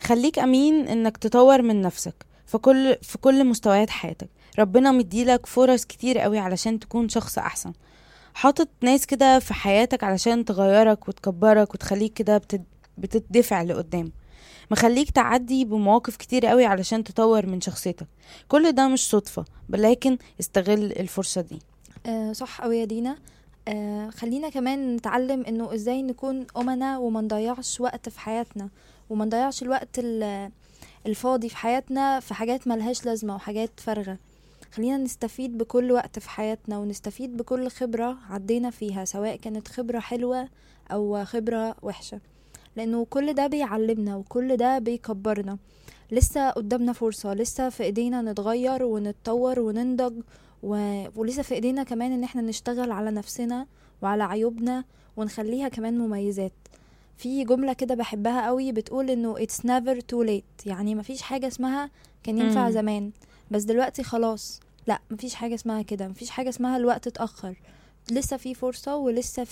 خليك امين انك تطور من نفسك في كل في كل مستويات حياتك ربنا مديلك فرص كتير قوي علشان تكون شخص احسن حاطط ناس كده في حياتك علشان تغيرك وتكبرك وتخليك كده بتد... بتدفع لقدام مخليك تعدي بمواقف كتير قوي علشان تطور من شخصيتك كل ده مش صدفة لكن استغل الفرصة دي آه صح أوي يا دينا آه خلينا كمان نتعلم انه ازاي نكون امنا وما نضيعش وقت في حياتنا وما نضيعش الوقت ال- الفاضي في حياتنا في حاجات ملهاش لازمة وحاجات فارغة خلينا نستفيد بكل وقت في حياتنا ونستفيد بكل خبرة عدينا فيها سواء كانت خبرة حلوة أو خبرة وحشة لأنه كل ده بيعلمنا وكل ده بيكبرنا لسه قدامنا فرصة لسه في ايدينا نتغير ونتطور وننضج و... ولسه في ايدينا كمان ان احنا نشتغل على نفسنا وعلى عيوبنا ونخليها كمان مميزات في جملة كده بحبها قوي بتقول انه it's never too late يعني مفيش حاجة اسمها كان ينفع مم. زمان بس دلوقتي خلاص لا مفيش حاجة اسمها كده مفيش حاجة اسمها الوقت اتأخر لسه في فرصة ولسه